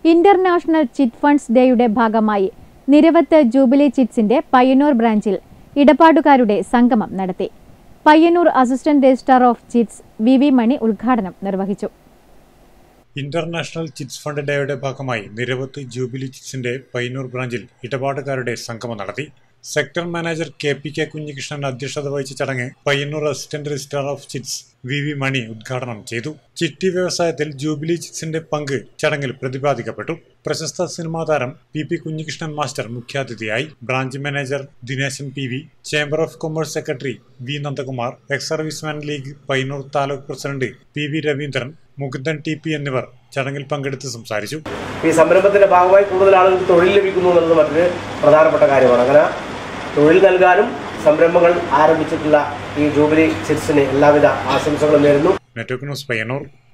international chit funds ഡേയുടെ ഭാഗമായി നിരവത്ത് jubilee ചിറ്റ്സിന്റെ Payyanur ബ്രാഞ്ചിൽ ഇടപാടുകാരുടെ സംഗമം നടത്തി Payyanur assistant registrar of chits V V Mani ഉദ്ഘാടനം നിർവഹിച്ചു ഇന്റർനാഷണൽ ചിറ്റ്സ് ഫണ്ട് ഡേയുടെ ഭാഗമായി നിരവധി ജൂബിലി ചിറ്റ്സിന്റെ പയ്യന്നൂർ ബ്രാഞ്ചിൽ ഇടപാടുകാരുടെ സംഗമം നടത്തി sector manager K P K Kunhikrishnan അധ്യക്ഷത വഹിച്ച ചടങ്ങ് Payyanur assistant registrar of chits V V Mani ഉദ്ഘാടനം ചെയ്തു ചിട്ടി വ്യവസായത്തിൽ ജൂബിലി ചിറ്റ്സിന്റെ പങ്ക് ചടങ്ങിൽ പ്രതിപാദിക്കപ്പെട്ടു പ്രശസ്ത സിനിമാ താരം പി പി കുഞ്ഞികൃഷ്ണൻ മാസ്റ്റർ മുഖ്യാതിഥിയായി branch manager Dineshan P V chamber of commerce secretary V Nandakumar ex serviceman league Payyanur taluk president P V Raveendran Mukundan T P എന്നിവർ ചടങ്ങിൽ പങ്കെടുത്ത് സംസാരിച്ചു ഈ സംരംഭത്തിന്റെ ഭാഗമായി കൂടുതൽ ആളുകൾക്ക് തൊഴിൽ ലഭിക്കുന്നു എന്നുള്ളത് മറ്റൊരു പ്രധാനപ്പെട്ട കാര്യമാണ് അങ്ങനെ തൊഴിൽ നൽകാനും സംരംഭങ്ങൾ ആരംഭിച്ചിട്ടുള്ള ഈ ജൂബിലി ചിറ്റ്സിന് എല്ലാവിധ ആശംസകളും നേരുന്നു നെറ്റ്വർക്ക് ന്യൂസ് പയ്യന്നൂർ